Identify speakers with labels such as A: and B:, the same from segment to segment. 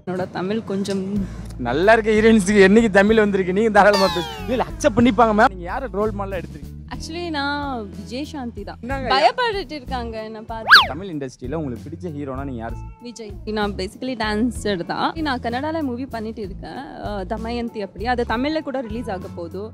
A: என்னோட தமிழ் கொஞ்சம்
B: நல்லா இருக்க ஹீரோயின்ஸுக்கு என்னைக்கு தமிழ் வந்திருக்கு நீங்க தாராளமா பேசு இல்ல அக்செப்ட் பண்ணிப்பாங்க மேம் நீங்க யார ரோல் மாடலா எடுத்துருக்கீங்க
A: ஆக்சுவலி நான் விஜய் சாந்தி தான்
B: என்னங்க?
A: பயப்பட்டுட்டு இருக்காங்க என்ன பார்த்து
B: தமிழ் இண்டஸ்ட்ரியில உங்களுக்கு பிடிச்ச ஹீரோனா நீங்க யாரு
A: விஜய் நான் பேசிக்கலி டான்ஸர் தான் நான் கன்னடால மூவி பண்ணிட்டு இருக்கேன் அஹ், தமயந்தி அப்படி அது தமிழ்ல கூட ரிலீஸ் ஆக போகுது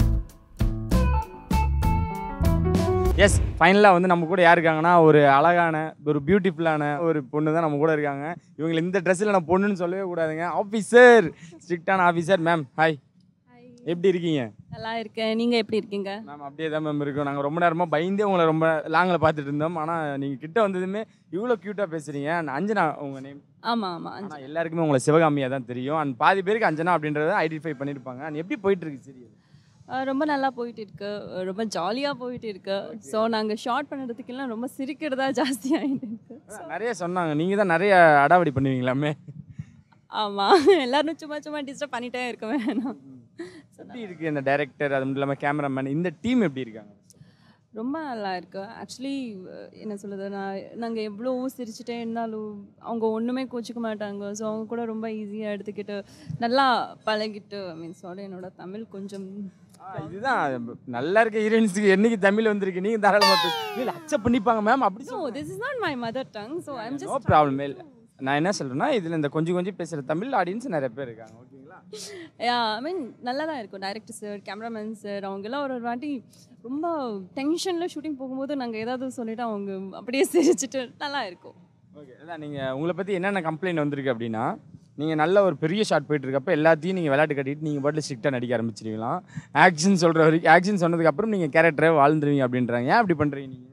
B: எஸ் ஃபைனலாக வந்து நம்ம கூட யார் இருக்காங்கன்னா ஒரு அழகான ஒரு பியூட்டிஃபுல்லான ஒரு பொண்ணு தான் நம்ம கூட இருக்காங்க இவங்களை இந்த ட்ரெஸ்ஸில் நான் பொண்ணுன்னு சொல்லவே கூடாதுங்க ஆஃபீஸர் ஸ்ட்ரிக்டான ஆஃபீஸர் மேம் ஹாய் எப்படி இருக்கீங்க
A: நல்லா இருக்கேன் நீங்க எப்படி இருக்கீங்க
B: மேம் அப்படியே தான் மேம் இருக்கோம் நாங்கள் ரொம்ப நேரமாக பயந்தே உங்களை ரொம்ப லாங்கில் பார்த்துட்டு இருந்தோம் ஆனால் நீங்கள் கிட்ட வந்ததுமே இவ்வளோ க்யூட்டாக பேசுகிறீங்க அஞ்சனா உங்கள் நேம்
A: ஆமா ஆமா அஞ்சு.
B: ஆனால் எல்லாருக்குமே உங்களை சிவகாமியாக தான் தெரியும் அண்ட் பாதி பேருக்கு அஞ்சனா அப்படின்றத ஐடென்டிஃபை பண்ணியிருப்பாங்க அண்ட் எப்படி போயிட்டு இருக்கு சீரியல்
A: அஹ், ரொம்ப நல்லா போயிட்டு இருக்கு அஹ், ரொம்ப ஜாலியா போயிட்டு இருக்கு ஸோ நாங்க ஷார்ட் பண்ணுறதுக்கெல்லாம் ரொம்ப சிரிக்கிறதா ஜாஸ்தி ஆயிட்டு இருக்கு
B: நிறைய சொன்னாங்க நீங்கள் தான் நிறைய அடாவடி பண்ணுவீங்களாமே
A: ஆமா எல்லாரும் சும்மா சும்மா டிஸ்டர்ப் பண்ணிட்டே இருக்க வேணாம்
B: எப்படி இருக்கு இந்த டைரக்டர் அது மட்டும் இல்லாமல் கேமராமேன் இந்த டீம் எப்படி இருக்காங்க
A: ரொம்ப நல்லா இருக்கு ஆக்சுவலி என்ன சொல்லுது நான் நாங்கள் எவ்வளோ சிரிச்சுட்டே இருந்தாலும் அவங்க ஒன்றுமே கோச்சிக்க மாட்டாங்க ஸோ அவங்க கூட ரொம்ப ஈஸியாக எடுத்துக்கிட்டு நல்லா பழகிட்டு மீன் சாரி என்னோட தமிழ் கொஞ்சம்
B: ஆ, இதுதான் நல்லா இருக்க ஹீரோயின்ஸுக்கு என்னைக்கு தமிழ் வந்திருக்கு நீங்க தாராளமா பேசு இல்ல அக்செப்ட் பண்ணிப்பாங்க மேம் அப்படி
A: so this is not my mother tongue so I'm
B: no
A: just
B: problem இல்லை நான் என்ன சொல்றேன்னா இதுல இந்த கொஞ்சம் கொஞ்சம் பேசுற தமிழ் ஆடியன்ஸ் நிறைய பேர் இருக்காங்க ஓகேங்களா
A: ஐ மீன் நல்லா தான் இருக்கும் டைரக்டர் சார் கேமராமேன் சார் அவங்கெல்லாம் ஒரு ஒரு வாட்டி ரொம்ப டென்ஷனில் ஷூட்டிங் போகும்போது நாங்கள் ஏதாவது சொல்லிட்டு அவங்க அப்படியே சிரிச்சிட்டு நல்லா இருக்கும்
B: ஓகே அதான் நீங்க உங்களை பத்தி என்னென்ன கம்ப்ளைண்ட் வந்திருக்கு அப்படின்னா நீங்க நல்ல ஒரு பெரிய ஷாட் போயிட்டு இருக்கப்ப எல்லாத்தையும் நீங்க விளையாட்டு கட்டிட்டு நீங்க பாட்டு ஸ்ட்ரிக்டா நடிக்க ஆரம்பிச்சிருவீங்களாம் ஆக்ஷன் சொல்ற வரைக்கும் ஆக்ஷன் சொன்னதுக்கு அப்புறம் நீங்க கேரக்டரை வாழ்ந்துருவீங்க அப்படின்றாங்க ஏன் அப்படி பண்றீங்க நீங்க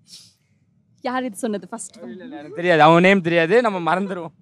A: யார் இது சொன்னது ஃபர்ஸ்ட்
B: இல்ல, இல்ல, எனக்கு தெரியாது அவங்க நேம் தெரியாது நம்ம மறந்துடுவோம்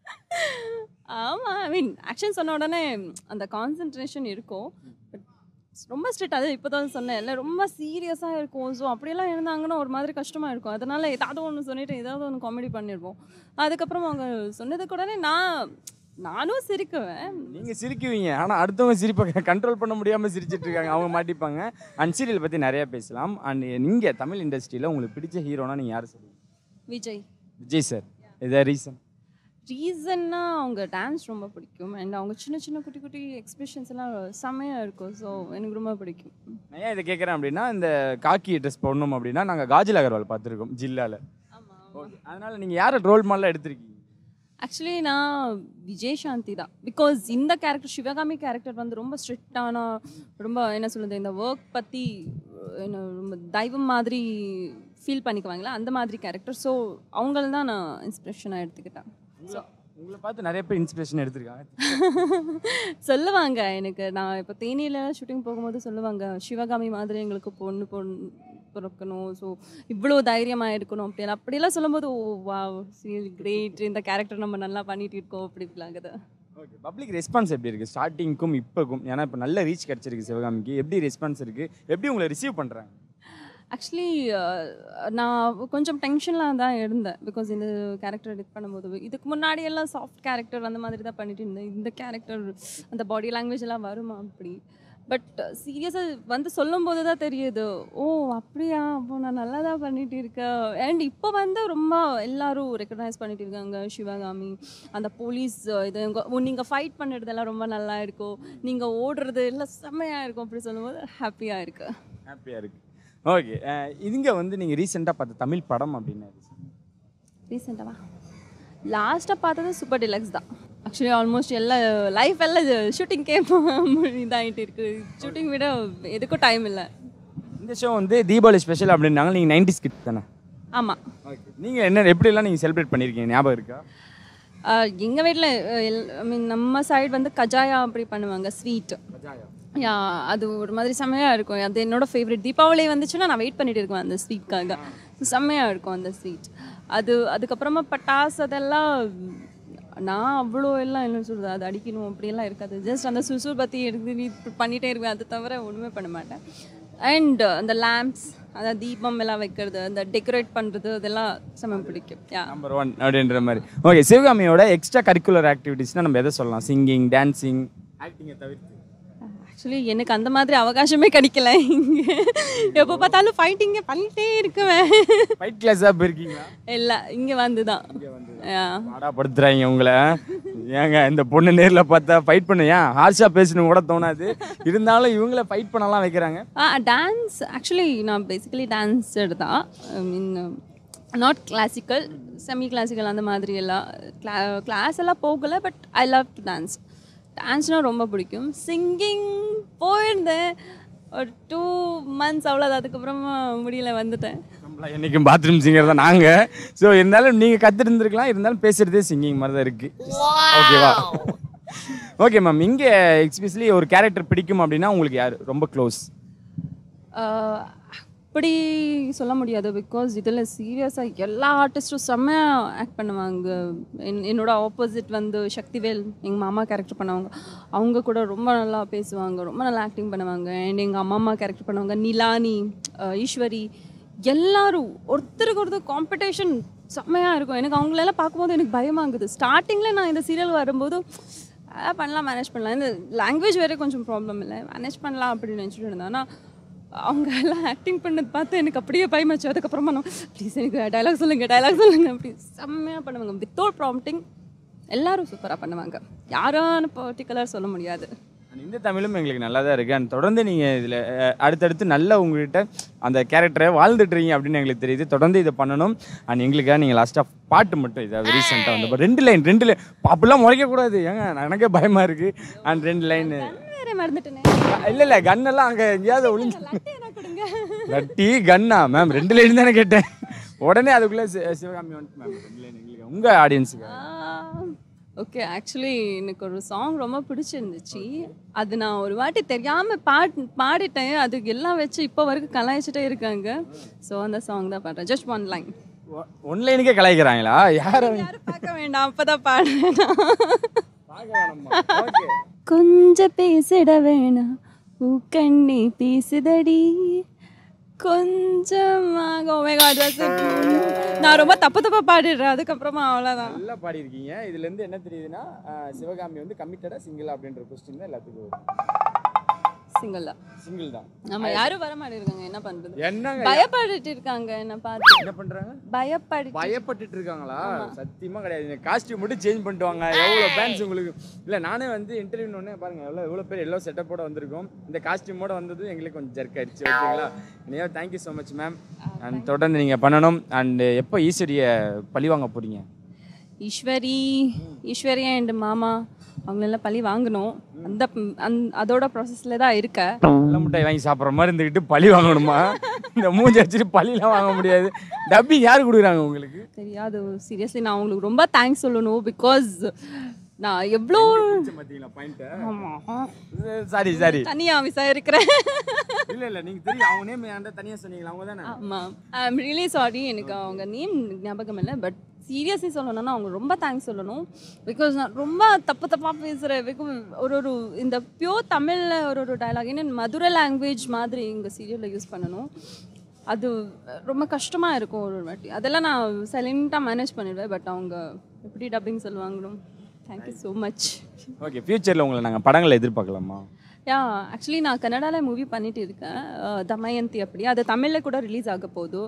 A: ஆமா ஐ மீன் ஆக்ஷன் சொன்ன உடனே அந்த கான்சென்ட்ரேஷன் இருக்கும் பட் ரொம்ப ஸ்ட்ரிக்ட் அது இப்போ தான் சொன்னேன் இல்லை ரொம்ப சீரியஸாக இருக்கும் ஸோ அப்படியெல்லாம் இருந்தாங்கன்னா ஒரு மாதிரி கஷ்டமாக இருக்கும் அதனால ஏதாவது ஒன்று சொல்லிட்டு ஏதாவது ஒன்று காமெடி பண்ணிடுவோம் அதுக்கப்புறம் அவங்க சொன்னதுக்கு உடனே நான் நானும் சிரிக்குவேன்
B: நீங்க சிரிக்குவீங்க ஆனா அடுத்தவங்க சிரிப்பை கண்ட்ரோல் பண்ண முடியாம சிரிச்சிட்டு இருக்காங்க அவங்க மாட்டிப்பாங்க அண்ட் சீரியல் பத்தி நிறைய பேசலாம் அண்ட் நீங்க தமிழ் இண்டஸ்ட்ரியில உங்களுக்கு பிடிச்ச ஹீரோனா நீங்க யாரு சொல்லுவீங்க
A: விஜய்
B: விஜய் சார் இதை ரீசன்
A: ரீசன்னா அவங்க டான்ஸ் ரொம்ப பிடிக்கும் அண்ட் அவங்க சின்ன சின்ன குட்டி குட்டி எக்ஸ்பிரஷன்ஸ் எல்லாம் செம்மையாக இருக்கும் ஸோ எனக்கு ரொம்ப பிடிக்கும்
B: நான் ஏன் இதை கேட்குறேன் அப்படின்னா இந்த காக்கி ட்ரெஸ் போடணும் அப்படின்னா நாங்கள் காஜில் அகர்வால் பார்த்துருக்கோம் ஜில்லால
A: ஆமாம்
B: ஓகே அதனால நீங்க யாரை ரோல் மாடலாக எடுத்திருக்கீங்க
A: ஆக்சுவலி நான் விஜய் சாந்தி தான் பிகாஸ் இந்த கேரக்டர் சிவகாமி கேரக்டர் வந்து ரொம்ப ஸ்ட்ரிக்டான ரொம்ப என்ன சொல்லுது இந்த ஒர்க் பற்றி என்ன ரொம்ப தெய்வம் மாதிரி ஃபீல் பண்ணிக்குவாங்களா அந்த மாதிரி கேரக்டர் ஸோ அவங்கள தான் நான் இன்ஸ்பிரேஷனாக எடுத்துக்கிட்டேன் ஸோ
B: உங்களை பார்த்து நிறைய பேர் இன்ஸ்பிரேஷன் எடுத்திருக்காங்க
A: சொல்லுவாங்க எனக்கு நான் இப்போ தேனியில் ஷூட்டிங் போகும்போது சொல்லுவாங்க சிவகாமி மாதிரி எங்களுக்கு பொண்ணு பொண்ணு பிறக்கணும் ஸோ இவ்வளோ தைரியமாக இருக்கணும் அப்படி அப்படியெல்லாம் சொல்லும்போது ஓ வா கிரேட் இந்த கேரக்டர் நம்ம நல்லா பண்ணிட்டு இருக்கோம் அப்படி இப்படிலாங்குது
B: ஓகே பப்ளிக் ரெஸ்பான்ஸ் எப்படி இருக்குது ஸ்டார்டிங்க்கும் இப்போக்கும் ஏன்னா இப்போ நல்ல ரீச் கிடச்சிருக்கு சிவகாமிக்கு எப்படி ரெஸ்பான்ஸ் இருக்குது எப்படி உங்களை ரிசீவ் பண்ணுறாங்க
A: ஆக்சுவலி நான் கொஞ்சம் டென்ஷனில் தான் இருந்தேன் பிகாஸ் இந்த கேரக்டர் எடிட் பண்ணும்போது இதுக்கு முன்னாடி எல்லாம் சாஃப்ட் கேரக்டர் அந்த மாதிரி தான் பண்ணிட்டு இருந்தேன் இந்த கேரக்டர் அந்த பாடி லாங்குவேஜ் எல்லாம் வருமா அப்படி பட் சீரியஸாக வந்து சொல்லும்போது தான் தெரியுது ஓ அப்படியா அப்போ நான் நல்லா தான் பண்ணிட்டு இருக்கேன் அண்ட் இப்போ வந்து ரொம்ப எல்லாரும் ரெக்கக்னைஸ் பண்ணிட்டு இருக்காங்க சிவகாமி அந்த போலீஸ் இது நீங்கள் ஃபைட் பண்ணுறதெல்லாம் ரொம்ப நல்லா இருக்கும் நீங்கள் ஓடுறது எல்லாம் செம்மையாக இருக்கும் அப்படி சொல்லும்போது ஹாப்பியாக இருக்கு
B: ஹாப்பியாக இருக்குது ஓகே இதுங்க வந்து நீங்கள் ரீசெண்டாக பார்த்த தமிழ் படம் அப்படின்னா
A: ரீசெண்டாவா லாஸ்ட்டாக பார்த்தது சூப்பர் டிலக்ஸ் தான் ஆக்சுவலி ஆல்மோஸ்ட் எல்லா லைஃப் எல்லாம் ஷூட்டிங்கே இதாகிட்டு இருக்கு ஷூட்டிங் விட எதுக்கும் டைம் இல்லை
B: இந்த ஷோ வந்து தீபாவளி ஸ்பெஷல் அப்படின்னாங்க நீங்கள் நைன்டிஸ் கிட் தானே
A: ஆமாம்
B: ஓகே நீங்கள் என்ன எப்படிலாம் நீங்கள் செலிப்ரேட் பண்ணியிருக்கீங்க ஞாபகம் இருக்கா
A: எங்கள் வீட்டில் ஐ மீன் நம்ம சைடு வந்து கஜாயா அப்படி பண்ணுவாங்க ஸ்வீட் யா அது ஒரு மாதிரி செம்மையாக இருக்கும் அது என்னோட ஃபேவரட் தீபாவளி வந்துச்சுன்னா நான் வெயிட் பண்ணிட்டு இருக்கேன் அந்த ஸ்வீட்காக செம்மையாக இருக்கும் அந்த ஸ்வீட் அது அதுக்கப்புறமா பட்டாசு அதெல்லாம் நான் அவ்வளோ எல்லாம் என்ன சொல்கிறது அது அடிக்கணும் அப்படியெல்லாம் இருக்காது ஜஸ்ட் அந்த சுசு பற்றி எடுத்து நீ இப்படி பண்ணிகிட்டே இருப்பேன் அது தவிர ஒன்றுமே பண்ண மாட்டேன் அண்ட் அந்த லேம்ப்ஸ் அந்த தீபம் எல்லாம் வைக்கிறது அந்த டெக்கரேட் பண்ணுறது அதெல்லாம் செம்ம பிடிக்கும் யா
B: நம்பர் ஒன் அப்படின்ற மாதிரி ஓகே சிவகாமியோட எக்ஸ்ட்ரா கரிக்குலர் ஆக்டிவிட்டீஸ்னால் நம்ம எதை சொல்லலாம் சிங்கிங் டான்சிங் ஆக்டிங்கை தவிர்த்து
A: ஆக்சுவலி எனக்கு அந்த மாதிரி அவகாசமே கிடைக்கல இங்கே எப்போ பார்த்தாலும் ஃபைட்டிங்கே பண்ணிட்டே இருக்குவேன்
B: ஃபைட் கிளாஸாக போயிருக்கீங்களா
A: இல்லை இங்கே வந்து தான்
B: பாடா படுத்துறாங்க உங்களை ஏங்க இந்த பொண்ணு நேர்ல பார்த்தா ஃபைட் பண்ண ஏன் ஹார்ஷா பேசணும் கூட தோணாது இருந்தாலும் இவங்கள ஃபைட் பண்ணலாம் வைக்கிறாங்க
A: டான்ஸ் ஆக்சுவலி நான் பேசிக்கலி டான்ஸர் தான் mean not classical semi classical அந்த மாதிரி எல்லாம் கிளா கிளாஸ் எல்லாம் போகலை but I love to dance டான்ஸ்னால் ரொம்ப பிடிக்கும் சிங்கிங் போயிருந்தேன் ஒரு டூ மந்த்ஸ் அவ்வளோதான் அதுக்கப்புறமா முடியல வந்துட்டேன்
B: நம்மளா என்னைக்கும் பாத்ரூம் சிங்கர் தான் நாங்க ஸோ இருந்தாலும் நீங்க கத்துட்டு இருந்திருக்கலாம் இருந்தாலும் பேசுறதே சிங்கிங் மாதிரி தான் இருக்கு ஓகேவா ஓகே மேம் இங்க எக்ஸ்பெஷலி ஒரு கேரக்டர் பிடிக்கும் அப்படின்னா உங்களுக்கு யார் ரொம்ப க்ளோஸ்
A: ஆஹ் அப்படி சொல்ல முடியாது பிகாஸ் இதில் சீரியஸாக எல்லா ஆர்டிஸ்ட்டும் செம்மையாக ஆக்ட் பண்ணுவாங்க என் என்னோட ஆப்போசிட் வந்து சக்திவேல் எங்கள் மாமா கேரக்டர் பண்ணவங்க அவங்க கூட ரொம்ப நல்லா பேசுவாங்க ரொம்ப நல்லா ஆக்டிங் பண்ணுவாங்க அண்ட் எங்கள் அம்மா அம்மா கேரக்டர் பண்ணுவாங்க நிலானி ஆஹ் ஈஸ்வரி எல்லாரும் ஒருத்தருக்கு ஒருத்தர் காம்படிஷன் செம்மையாக இருக்கும் எனக்கு அவங்களெல்லாம் பார்க்கும்போது எனக்கு பயமாகுது ஸ்டார்டிங்கில் நான் இந்த சீரியல் வரும்போது ஆ, பண்ணலாம் மேனேஜ் பண்ணலாம் இந்த லாங்குவேஜ் வேறு கொஞ்சம் ப்ராப்ளம் இல்லை மேனேஜ் பண்ணலாம் அப்படின்னு நினச்சிட்டு இருந்தேன் ஆனால் அவங்க எல்லாம் ஆக்டிங் பண்ணது பார்த்து எனக்கு அப்படியே பயமாச்சு அதுக்கப்புறமா நான் ப்ளீஸ் எனக்கு டைலாக் சொல்லுங்க டைலாக் சொல்லுங்க அப்படி செம்மையாக பண்ணுவாங்க வித்தவுட் ப்ராம்ப்டிங் எல்லாரும் சூப்பராக பண்ணுவாங்க யாரான பர்டிகுலர் சொல்ல முடியாது
B: And இந்த தமிழும் எங்களுக்கு நல்லா தான் இருக்கு அண்ட் தொடர்ந்து நீங்க இதுல அஹ், அடுத்தடுத்து நல்ல உங்ககிட்ட அந்த கேரக்டரை வாழ்ந்துட்டுறீங்க அப்படின்னு எங்களுக்கு தெரியுது தொடர்ந்து இதை பண்ணணும் அண்ட் எங்களுக்காக நீங்க லாஸ்டா பாட்டு மட்டும் இதாவது ரீசெண்டாக வந்து இப்ப ரெண்டு லைன் ரெண்டு லைன் அப்படிலாம் முறைக்க கூடாது ஏங்க எனக்கே பயமா இருக்கு அண்ட் ரெண்டு லைன்
A: வேற மறந்துட்டேனே
B: இல்ல இல்ல கன்னெல்லாம் அங்க எங்கேயாவது ஒளிஞ்சு
A: லட்டு என்ன கொடுங்க
B: லட்டி கன்னா மேம் ரெண்டு லைன் தானே கேட்டேன் உடனே அதுக்குள்ள சி- சிவகாமி வந்துட்டு மேம் ரெண்டு லைன் எங்களுக்கு உங்க ஆடியன்ஸுக்கு
A: ஓகே ஆக்சுவலி எனக்கு ஒரு சாங் ரொம்ப பிடிச்சிருந்துச்சு அது நான் ஒரு வாட்டி தெரியாம பாட் பாடிட்டேன் அதுக்கு எல்லாம் வச்சு இப்போ வரைக்கும் கலாய்ச்சிட்டே இருக்காங்க ஸோ அந்த சாங் தான் பாடுறேன் ஜஸ்ட் ஒன் லைன்
B: ஒன் லைனுக்கே கலாய்க்கிறாங்களா யார் அவங்க
A: யாரும் பார்க்க வேண்டாம் அப்பதான் பாடுறேன்
B: பார்க்க வேணாமா ஓகே
A: கொஞ்சம் பேசிட வேணாம் கண்ணி பேசுதடி கொஞ்சமாக oh my God, that's it. நான் ரொம்ப தப்பு தப்பா பாடிடுறேன் அதுக்கப்புறமா அவ்வளோதான்
B: நல்லா பாடியிருக்கீங்க இதுல இருந்து என்ன தெரியுதுன்னா அஹ், சிவகாமி வந்து கமிட்டடா சிங்கிளா அப்படின்ற கொஸ்டின் தான் எல்லாத்துக்கும்
A: சிங்கிள் தான்
B: சிங்கிள் தான்
A: நம்ம யாரும் வர மாட்டேங்கிறாங்க என்ன பண்றது
B: என்னங்க
A: பயப்பட்டுட்டு இருக்காங்க என்ன பார்த்து
B: என்ன பண்றாங்க
A: பயப்படி
B: பயப்பட்டுட்டு இருக்காங்களா சத்தியமா கிடையாது இந்த காஸ்டியூம் மட்டும் சேஞ்ச் பண்ணிட்டு வாங்க எவ்வளவு பேண்ட்ஸ் உங்களுக்கு இல்ல நானே வந்து இன்டர்வியூ ஒண்ணே பாருங்க எவ்வளவு எவ்வளவு பேர் எல்லோ செட்டப்போட வந்திருக்கோம் இந்த காஸ்டியூமோட வந்தது எங்களுக்கு கொஞ்சம் ஜர்க் ஆயிடுச்சு ஓகேங்களா Iniya thank you so much ma'am and தொடர்ந்து நீங்க பண்ணணும் அண்ட் எப்போ ஈஸ்வரிய பழி வாங்க போறீங்க
A: ஈஸ்வரி ஈஸ்வரி அண்ட் மாமா அவங்களெல்லாம் பழி வாங்கணும் அந்த அந் அதோட ப்ராசஸில் தான் இருக்க
B: நல்ல முட்டாய் வாங்கி சாப்பிட்ற மாதிரி இருந்துக்கிட்டு பழி வாங்கணுமா இந்த மூஞ்சி வச்சுட்டு பழிலாம் வாங்க முடியாது டப்பிங் யார் கொடுக்குறாங்க உங்களுக்கு
A: தெரியாது சீரியஸ்லி நான் அவங்களுக்கு ரொம்ப தேங்க்ஸ் சொல்லணும் பிகாஸ் நான் எவ்வளோ
B: பார்த்தீங்களா பாயிண்ட்
A: ஆமாம்
B: சாரி சாரி
A: தனியாக விசாரிக்கிறேன்
B: இல்ல இல்ல நீங்க தெரியும் அவங்க நேம் ஏன்டா தனியா சொன்னீங்களா அவங்க தானே
A: ஆமாம் ஐ எம் ரியலி சாரி எனக்கு அவங்க நேம் ஞாபகம் இல்லை பட் சீரியஸ்லி சொல்லணும்னா அவங்க ரொம்ப தேங்க்ஸ் சொல்லணும் பிகாஸ் நான் ரொம்ப தப்பு தப்பாக பேசுகிறேன் பிகாஸ் ஒரு ஒரு இந்த பியோர் தமிழில் ஒரு ஒரு டயலாக் இன்னும் மதுரை லாங்குவேஜ் மாதிரி இங்கே சீரியலில் யூஸ் பண்ணணும் அது ரொம்ப கஷ்டமாக இருக்கும் ஒரு ஒரு வாட்டி அதெல்லாம் நான் சைலண்ட்டாக மேனேஜ் பண்ணிடுவேன் பட் அவங்க எப்படி டப்பிங் சொல்லுவாங்கணும் தேங்க்யூ ஸோ மச்
B: ஓகே ஃபியூச்சர்ல உங்களை நாங்க படங்களை எதிர்பார்க்கலாமா
A: யா ஆக்சுவலி நான் கன்னடாவில் மூவி பண்ணிட்டு இருக்கேன் அஹ், தமயந்தி அப்படி அது தமிழில் கூட ரிலீஸ் ஆக போகுது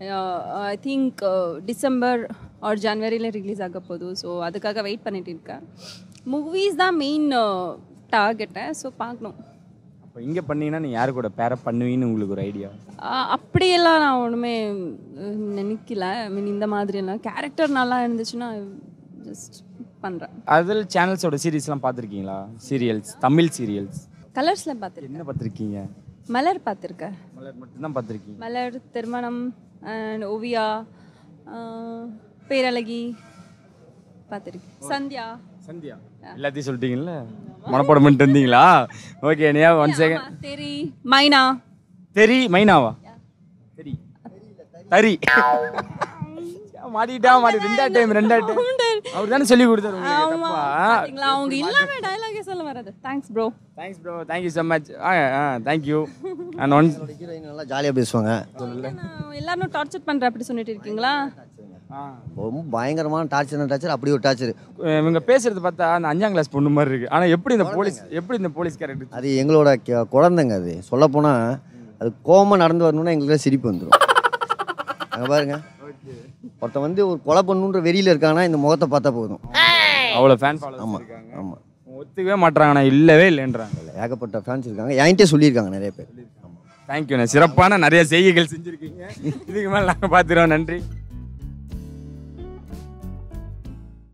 A: ஐ திங்க் டிசம்பர் ஆர் ஜனவரியில் ரிலீஸ் ஆக போகுது ஸோ அதுக்காக வெயிட் பண்ணிட்டு இருக்கேன் மூவிஸ் தான் மெயின் டார்கெட்டை ஸோ பார்க்கணும்
B: அப்போ இங்க பண்ணீங்கன்னா நீங்க யாரு கூட பேர பண்ணுவீங்கன்னு உங்களுக்கு ஒரு ஐடியா
A: அஹ், அப்படியெல்லாம் நான் ஒன்றுமே அஹ், நினைக்கல ஐ மீன் இந்த மாதிரியெல்லாம் கேரக்டர் நல்லா இருந்துச்சுன்னா ஜஸ்ட் பண்ணுறேன்
B: அதில் சேனல்ஸோட சீரீஸ்லாம் பார்த்துருக்கீங்களா சீரியல்ஸ் தமிழ் சீரியல்ஸ்
A: கலர்ஸில் பார்த்துருக்கேன்
B: என்ன பார்த்துருக்கீங்க
A: மலர் பார்த்துருக்கேன்
B: மலர் மட்டும்தான் பார்த்துருக்கீங்க
A: மலர் திருமணம் அண்ட் ஓவியா ஆஹ், பேரழகி பார்த்துருக்கேன் சந்தியா
B: சந்தியா எல்லாத்தையும் சொல்லிட்டீங்கல்ல மனப்பாடம் பண்ணிட்டு இருந்தீங்களா ஓகே நீ ஒன் செகண்ட்
A: ஆமா, தெரி மைனா
B: தெரி மைனாவா தெரி தரி மாட்டிட்டா மாட்டி ரெண்டா டைம் ரெண்டா டைம் அவர் தானே சொல்லி கொடுத்தாரு உங்களுக்கு
A: ஆமா
B: தப்பா
A: பாத்தீங்களா அவங்க இல்லாம டயலாகே சொல்ல வராது thanks bro
B: thanks bro thank you so much ah ah thank you and one
C: heroine நல்லா ஜாலியாக பேசுவாங்க
A: எல்லாரும் டார்ச்சர் பண்ற அப்படி சொல்லிட்டு இருக்கீங்களா
C: ரொம்ப பயங்கரமான டார்ச்சர் டார்ச்சர் அப்படி ஒரு டார்ச்சர்
B: இவங்க பேசுறது பார்த்தா அந்த அஞ்சாம் கிளாஸ் பொண்ணு மாதிரி இருக்கு ஆனா எப்படி இந்த போலீஸ் எப்படி இந்த போலீஸ் கேரக்டர்
C: அது எங்களோட கெ- குழந்தைங்க அது சொல்லப்போனால் அது கோவமா நடந்து வரணும்னா எங்களுக்கு சிரிப்பு வந்துடும் அங்கே பாருங்க ஒருத்தன் வந்து ஒரு கொலை பண்ணுன்ற வெறியில் இருக்கானா இந்த முகத்தை பார்த்தா போதும்
B: அவ்வளோ ஃபேன் ஃபாலோவர்ஸ்
C: ஆமாம்
B: இருக்காங்க
C: ஆமாம்
B: ஒத்துக்கவே மாட்றாங்கண்ணா இல்லவே இல்லைன்றாங்க
C: ஏகப்பட்ட ஃபேன்ஸ் இருக்காங்க என்கிட்டே சொல்லியிருக்காங்க நிறைய பேர் ஆமாம்
B: தேங்க்யூண்ணே சிறப்பான நிறைய செய்கைகள் செஞ்சுருக்கீங்க இதுக்கு மேலே நாங்கள் பார்த்துருவோம் நன்றி